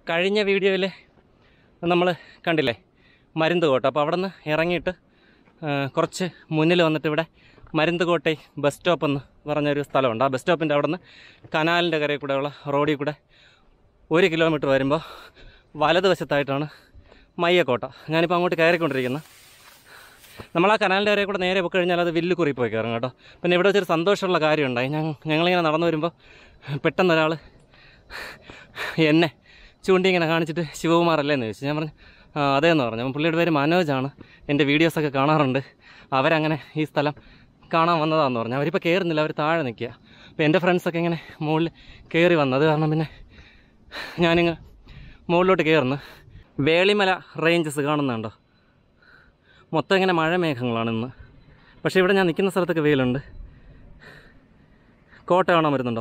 കഴിഞ്ഞ വീഡിയോയിൽ നമ്മൾ കണ്ടില്ലേ മരുന്തുകോട്ട അപ്പോൾ അവിടെ നിന്ന് ഇറങ്ങിയിട്ട് ആ, കുറച്ച് മുന്നിൽ വന്നിട്ട് ഇവിടെ മരുന്തുകോട്ടെ ബസ് സ്റ്റോപ്പ് എന്ന് പറഞ്ഞൊരു സ്ഥലമുണ്ട് ആ ബസ് സ്റ്റോപ്പിൻ്റെ അവിടെ നിന്ന് കനാലിൻ്റെ കരയിൽ കൂടെയുള്ള റോഡിൽ കൂടെ ഒരു കിലോമീറ്റർ വരുമ്പോൾ വലതുവശത്തായിട്ടാണ് മയ്യക്കോട്ട ഞാനിപ്പോൾ അങ്ങോട്ട് കയറിക്കൊണ്ടിരിക്കുന്നത് നമ്മൾ ആ കനാലിൻ്റെ കരയിൽ കൂടെ നേരെ പോയി കഴിഞ്ഞാൽ അത് വില്ലുകുറി പോയി കയറും കേട്ടോ പിന്നെ ഇവിടെ വെച്ചൊരു സന്തോഷമുള്ള കാര്യമുണ്ടായി ഞങ്ങൾ ഞങ്ങളിങ്ങനെ നടന്നു വരുമ്പോൾ പെട്ടെന്ന് ഒരാൾ എന്നെ ചൂണ്ടി ഇങ്ങനെ കാണിച്ചിട്ട് ശിവകുമാർ അല്ലേന്ന് ചോദിച്ചു ഞാൻ പറഞ്ഞു "ആ, അതേന്ന് പറഞ്ഞു അപ്പം പുള്ളിയുടെ പേര് മനോജാണ് എൻ്റെ വീഡിയോസൊക്കെ കാണാറുണ്ട് അവരങ്ങനെ ഈ സ്ഥലം കാണാൻ വന്നതാണെന്ന് പറഞ്ഞു അവരിപ്പോൾ കയറുന്നില്ല അവർ താഴെ നിൽക്കുക അപ്പോൾ എൻ്റെ ഫ്രണ്ട്സൊക്കെ ഇങ്ങനെ മുകളിൽ കയറി വന്നത് കാരണം പിന്നെ ഞാനിങ്ങ് മുകളിലോട്ട് കയറുന്നു വേളിമല റേഞ്ചസ് കാണുന്നുണ്ടോ മൊത്തം ഇങ്ങനെ മഴ മേഘങ്ങളാണ് ഇന്ന് പക്ഷേ ഇവിടെ ഞാൻ നിൽക്കുന്ന സ്ഥലത്തൊക്കെ വെയിലുണ്ട് കോട്ട കാണാൻ വരുന്നുണ്ടോ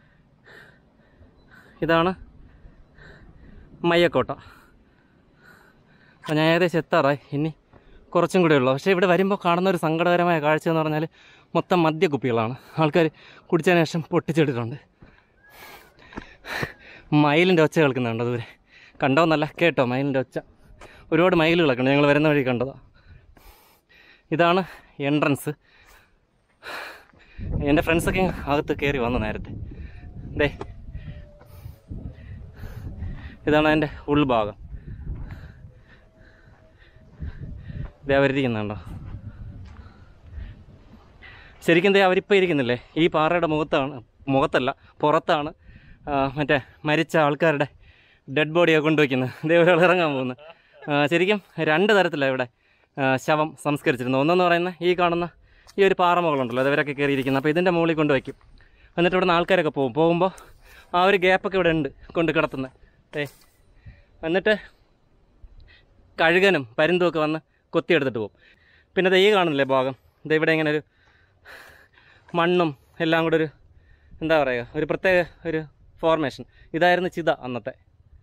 ഇതാണ് മയ്യക്കോട്ട അപ്പോൾ ഞാൻ ഏകദേശം എത്താറായി ഇനി കുറച്ചും കൂടെ ഉള്ളൂ പക്ഷേ ഇവിടെ വരുമ്പോൾ കാണുന്ന ഒരു സങ്കടകരമായ കാഴ്ച എന്ന് പറഞ്ഞാൽ മൊത്തം മദ്യക്കുപ്പികളാണ് ആൾക്കാർ കുടിച്ചതിന് ശേഷം പൊട്ടിച്ചെടുക്കുന്നുണ്ട് മയിലിൻ്റെ ഒച്ച കേൾക്കുന്നുണ്ട് ദൂരെ കണ്ടോന്നല്ല കേട്ടോ മയിലിൻ്റെ ഒച്ച ഒരുപാട് മയിലുകളൊക്കെ ഉണ്ട് ഞങ്ങൾ വരുന്ന വഴി കണ്ടതാണ് ഇതാണ് എൻട്രൻസ് എൻ്റെ ഫ്രണ്ട്സൊക്കെ അകത്ത് കയറി വന്നു നേരത്തെ ദേ ഇതാണ് അതിൻ്റെ ഉൾഭാഗം ദേ അവരിയ്ക്കുന്നുണ്ടോ ശരിക്കും ദേ അവരിപ്പോൾ ഇരിക്കുന്നില്ലേ ഈ പാറയുടെ മുഖത്താണ് മുഖത്തല്ല പുറത്താണ് ആ, മറ്റേ മരിച്ച ആൾക്കാരുടെ ഡെഡ് ബോഡിയൊക്കെ കൊണ്ടുവയ്ക്കുന്നത് ദേ ഒരാൾ ഇറങ്ങാൻ പോകുന്നു ആ, ശരിക്കും രണ്ട് തരത്തിലാണ് ഇവിടെ ആ, ശവം സംസ്കരിച്ചിരുന്നത് ഒന്നെന്ന് പറയുന്നത് ഈ കാണുന്ന ഈ ഒരു പാറ മുകളുണ്ടല്ലോ അതവരൊക്കെ കയറിയിരിക്കുന്നത് അപ്പോൾ ഇതിൻ്റെ മുകളിൽ കൊണ്ടുവയ്ക്കും എന്നിട്ട് ഇവിടെ നിന്ന് ആൾക്കാരൊക്കെ പോകും പോകുമ്പോൾ ആ ഒരു ഗ്യാപ്പൊക്കെ ഇവിടെ ഉണ്ട് കൊണ്ട് കിടത്തുന്നത് ഏ എന്നിട്ട് കഴുകനും പരുന്തും ഒക്കെ വന്ന് കൊത്തിയെടുത്തിട്ട് പോകും പിന്നെ ദേ ഈ കാണുന്നില്ലേ ഭാഗം ഇത് ഇവിടെ ഇങ്ങനെ ഒരു മണ്ണും എല്ലാം കൂടെ ഒരു എന്താ പറയുക ഒരു പ്രത്യേക ഒരു ഫോർമേഷൻ ഇതായിരുന്നു ചിത അന്നത്തെ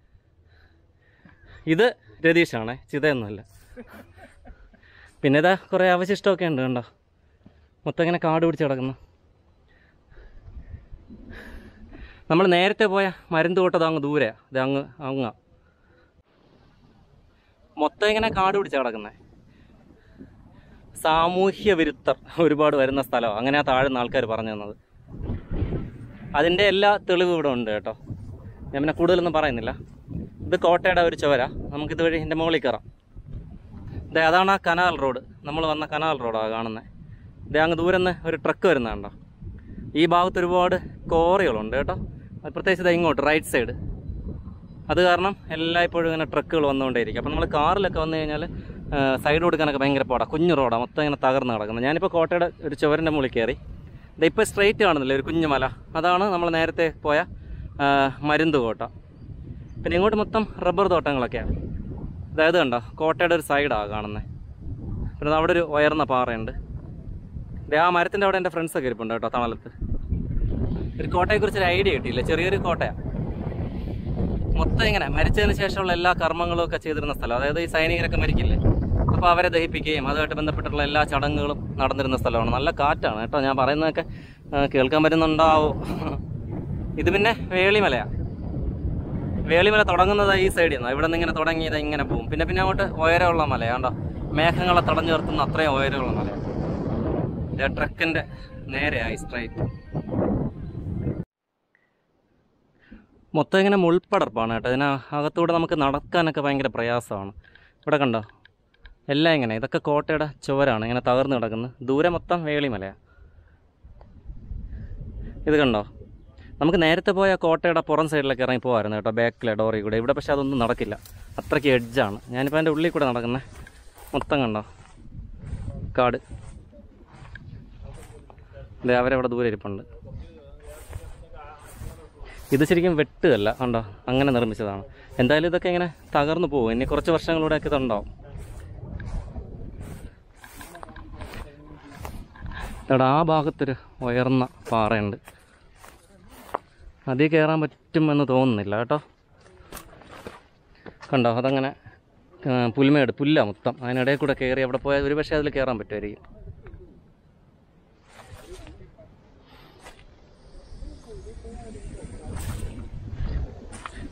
ഇത് രതീഷാണേ ചിതയൊന്നുമല്ല പിന്നെ ഇതാ കുറേ അവശിഷ്ടമൊക്കെ ഉണ്ട് കണ്ടോ മൊത്തം ഇങ്ങനെ കാട് പിടിച്ച് കിടക്കുന്നു നമ്മൾ നേരത്തെ പോയ മരുന്ന് തോട്ടത് അങ്ങ് ദൂരെയാണ് ഇത് അങ്ങ് അങ്ങ മൊത്തം ഇങ്ങനെ കാട് പിടിച്ച് കിടക്കുന്നത് സാമൂഹ്യ വിരുദ്ധർ ഒരുപാട് വരുന്ന സ്ഥലമാണ് അങ്ങനെ ആ താഴ്ന്ന ആൾക്കാർ പറഞ്ഞു തന്നത് അതിൻ്റെ എല്ലാ തെളിവും ഇവിടെ ഉണ്ട് കേട്ടോ ഞാൻ പിന്നെ കൂടുതലൊന്നും പറയുന്നില്ല ഇത് കോട്ടയുടെ ഒരു ചുവര നമുക്കിത് വഴി എൻ്റെ മുകളിൽ കയറാം ദേ അതാണ് ആ കനാൽ റോഡ് നമ്മൾ വന്ന കനാൽ റോഡാണ് കാണുന്നത് ദേ അങ്ങ് ദൂരെ നിന്ന് ഒരു ട്രക്ക് വരുന്നതുണ്ടോ ഈ ഭാഗത്ത് ഒരുപാട് കോറികളുണ്ട് കേട്ടോ അത് പ്രത്യേകിച്ച് ദേ ഇങ്ങോട്ട് റൈറ്റ് സൈഡ് അത് കാരണം എല്ലായ്പ്പോഴും ഇങ്ങനെ ട്രക്കുകൾ വന്നുകൊണ്ടേയിരിക്കും അപ്പോൾ നമ്മൾ കാറിലൊക്കെ വന്നു കഴിഞ്ഞാൽ സൈഡ് കൊടുക്കാനൊക്കെ ഭയങ്കര പാടാണ് കുഞ്ഞു റോഡാണ് മൊത്തം ഇങ്ങനെ തകർന്ന് കിടക്കുന്നത് ഞാനിപ്പോൾ കോട്ടയുടെ ഒരു ചുവരിൻ്റെ മുകളിൽ കയറി ഇത് ഇപ്പോൾ സ്ട്രെയിറ്റ് കാണുന്നില്ലേ ഒരു കുഞ്ഞു മല അതാണ് നമ്മൾ നേരത്തെ പോയ ആ, മരുന്ത് കോട്ട പിന്നെ ഇങ്ങോട്ട് മൊത്തം റബ്ബർ തോട്ടങ്ങളൊക്കെയാണ് അതായത് കണ്ടോ കോട്ടയുടെ ഒരു സൈഡാണ് കാണുന്നത് പിന്നെ അവിടെ ഒരു ഉയർന്ന പാറയുണ്ട് ദേ ആ മരത്തിൻ്റെ അവിടെ എൻ്റെ ഫ്രണ്ട്സൊക്കെ ഇരിപ്പുണ്ട് കേട്ടോ തണലത്ത് ഒരു കോട്ടയെക്കുറിച്ച് ഒരു ഐഡിയ കിട്ടിയില്ല ചെറിയൊരു കോട്ടയാണ് മൊത്തം ഇങ്ങനെ മരിച്ചതിന് ശേഷമുള്ള എല്ലാ കർമ്മങ്ങളും ഒക്കെ ചെയ്തിരുന്ന സ്ഥലം അതായത് ഈ സൈനികരൊക്കെ മരിക്കില്ലേ അപ്പോൾ അവരെ ദഹിപ്പിക്കുകയും അതുമായിട്ട് ബന്ധപ്പെട്ടുള്ള എല്ലാ ചടങ്ങുകളും നടന്നിരുന്ന സ്ഥലമാണ് നല്ല കാറ്റാണ് കേട്ടോ ഞാൻ പറയുന്നതൊക്കെ ആ, കേൾക്കാൻ പറ്റുന്നുണ്ടാവോ ഇത് പിന്നെ വേളിമലയാണ് വേളിമല തുടങ്ങുന്നത് ഈ സൈഡിൽ നിന്നാണ് ഇവിടെ നിന്ന് ഇങ്ങനെ തുടങ്ങി ഇത് ഇങ്ങനെ പോകും പിന്നെ പിന്നെ അങ്ങോട്ട് ഉയരമുള്ള മലയാണ്ടോ മേഘങ്ങളെ തടഞ്ഞു നിർത്തുന്ന അത്രയും ഉയരമുള്ള മലയാണ് ഇത് ട്രക്കിൻ്റെ നേരെയായി സ്ട്രൈറ്റ് മൊത്തം ഇങ്ങനെ മുൾപ്പടർപ്പാണ് കേട്ടോ ഇതിന് അകത്തൂടെ നമുക്ക് നടക്കാനൊക്കെ ഭയങ്കര പ്രയാസമാണ് ഇവിടെ കണ്ടോ എല്ലാം ഇങ്ങനെ ഇതൊക്കെ കോട്ടയുടെ ചുവരാണ് ഇങ്ങനെ തകർന്ന് കിടക്കുന്നത് ദൂരെ മൊത്തം വേളിമലയാണ് ഇത് കണ്ടോ നമുക്ക് നേരത്തെ പോയ കോട്ടയുടെ പുറം സൈഡിലൊക്കെ ഇറങ്ങി പോകാമായിരുന്നു കേട്ടോ ബാക്കിലെ ഡോറിൽ കൂടെ ഇവിടെ പക്ഷേ അതൊന്നും നടക്കില്ല അത്രയ്ക്ക് എഡ്ജാണ് ഞാനിപ്പോൾ എൻ്റെ ഉള്ളിൽ കൂടെ നടക്കുന്നത് മൊത്തം കണ്ടോ കാട് അതെ അവരവിടെ ദൂരെ ഇരിപ്പുണ്ട് ഇത് ശരിക്കും വെട്ടുകല്ല കണ്ടോ അങ്ങനെ നിർമ്മിച്ചതാണ് എന്തായാലും ഇതൊക്കെ ഇങ്ങനെ തകർന്നു പോകും ഇനി കുറച്ച് വർഷങ്ങളിലൂടെയൊക്കെ ഇതുണ്ടാവും എടാ ആ ഭാഗത്തൊരു ഉയർന്ന പാറയുണ്ട് അതിൽ കയറാൻ പറ്റുമെന്ന് തോന്നുന്നില്ല കേട്ടോ കണ്ടോ അതങ്ങനെ ആ, പുൽമേട് പുല്ല മൊത്തം അതിനിടയിൽ കൂടെ കയറി അവിടെ പോയാൽ ഒരു പക്ഷേ അതിൽ കയറാൻ പറ്റുമായിരിക്കും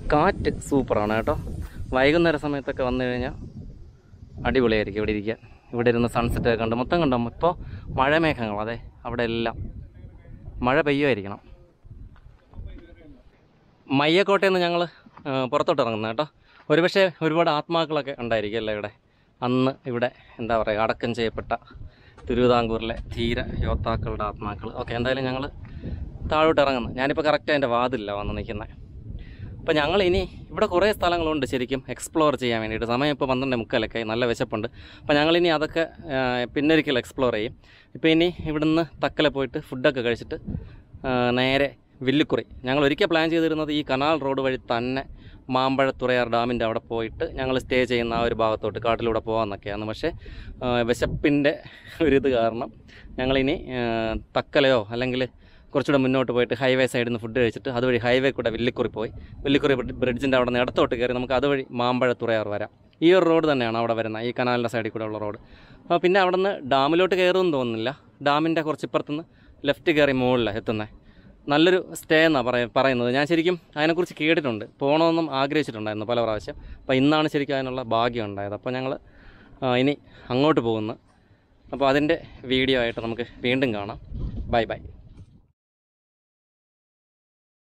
കാറ്റ് സൂപ്പറാണ് കേട്ടോ വൈകുന്നേര സമയത്തൊക്കെ വന്നു കഴിഞ്ഞാൽ അടിപൊളിയായിരിക്കും ഇവിടെ ഇരിക്കാൻ ഇവിടെ ഇരുന്ന് സൺസെറ്റ് ഒക്കെ കണ്ട് മൊത്തം കണ്ടോ ഇപ്പോൾ മഴമേഘങ്ങൾ അതെ അവിടെ എല്ലാം മഴ പെയ്യുമായിരിക്കണം മയ്യക്കോട്ടയിൽ നിന്ന് ഞങ്ങൾ പുറത്തോട്ട് ഇറങ്ങുന്നത് കേട്ടോ ഒരുപക്ഷെ ഒരുപാട് ആത്മാക്കളൊക്കെ ഉണ്ടായിരിക്കും അല്ലേ ഇവിടെ അന്ന് ഇവിടെ എന്താ പറയുക അടക്കം ചെയ്യപ്പെട്ട തിരുവിതാംകൂറിലെ ധീര യോദ്ധാക്കളുടെ ആത്മാക്കൾ ഓക്കെ എന്തായാലും ഞങ്ങൾ താഴോട്ട് ഇറങ്ങുന്നു ഞാനിപ്പോൾ കറക്റ്റ് അതിൻ്റെ വാതിലാണ് വന്ന് നിൽക്കുന്നത് അപ്പോൾ ഞങ്ങൾ ഇനി ഇവിടെ കുറേ സ്ഥലങ്ങളുണ്ട് ശരിക്കും എക്സ്പ്ലോർ ചെയ്യാൻ വേണ്ടിയിട്ട് സമയം ഇപ്പോൾ പന്ത്രണ്ട് മുക്കാലൊക്കെ ആയി, നല്ല വിശപ്പുണ്ട് അപ്പോൾ ഞങ്ങളിനി അതൊക്കെ ആ, പിന്നൊരിക്കൽ എക്സ്പ്ലോർ ചെയ്യും ഇപ്പോൾ ഇനി ഇവിടുന്ന് തക്കലെ പോയിട്ട് ഫുഡൊക്കെ കഴിച്ചിട്ട് ആ, നേരെ വില്ലുക്കുറി ഞങ്ങൾ ഒരിക്കൽ പ്ലാൻ ചെയ്തിരുന്നത് ഈ കനാൽ റോഡ് വഴി തന്നെ മാമ്പഴത്തുറയാർ ഡാമിൻ്റെ അവിടെ പോയിട്ട് ഞങ്ങൾ സ്റ്റേ ചെയ്യുന്ന ആ ഒരു ഭാഗത്തോട്ട് കാട്ടിലൂടെ പോകാമെന്നൊക്കെയാണ് പക്ഷേ ആ, വിശപ്പിൻ്റെ ഒരിത് കാരണം ഞങ്ങളിനി ആ, തക്കലയോ അല്ലെങ്കിൽ കുറച്ചുകൂടെ മുന്നോട്ട് പോയിട്ട് ഹൈവേ സൈഡിൽ നിന്ന് ഫുഡ് കഴിച്ചിട്ട് അതുവഴി ഹൈവേ കൂടെ വില്ലിക്കുറി പോയി വില്ലിക്കുറി ബ്രിഡ്ജിൻ്റെ അവിടെ നിന്ന് ഇടത്തോട്ട് കയറി നമുക്ക് അതുവഴി മാമ്പഴത്തുറയാർ വരാം ഈ ഒരു റോഡ് തന്നെയാണ് അവിടെ വരുന്നത് ഈ കനാലിൻ്റെ സൈഡിൽ കൂടെ ഉള്ള റോഡ് അപ്പോൾ പിന്നെ അവിടെ നിന്ന് ഡാമിലോട്ട് കയറുമെന്ന് തോന്നുന്നില്ല ഡാമിൻ്റെ കുറച്ച് ഇപ്പുറത്തുനിന്ന് ലെഫ്റ്റ് കയറി മുകളിലാണ് എത്തുന്നത് നല്ലൊരു സ്റ്റേ എന്നാണ് പറയ പറയുന്നത് ഞാൻ ശരിക്കും അതിനെക്കുറിച്ച് കേട്ടിട്ടുണ്ട് പോകണമെന്നും ആഗ്രഹിച്ചിട്ടുണ്ടായിരുന്നു പല പ്രാവശ്യം അപ്പോൾ ഇന്നാണ് ശരിക്കും അതിനുള്ള ഭാഗ്യം ഉണ്ടായത് അപ്പോൾ ഞങ്ങൾ ഇനി അങ്ങോട്ട് പോകുന്നു അപ്പോൾ അതിൻ്റെ വീഡിയോ ആയിട്ട് നമുക്ക് വീണ്ടും കാണാം ബൈ ബൈ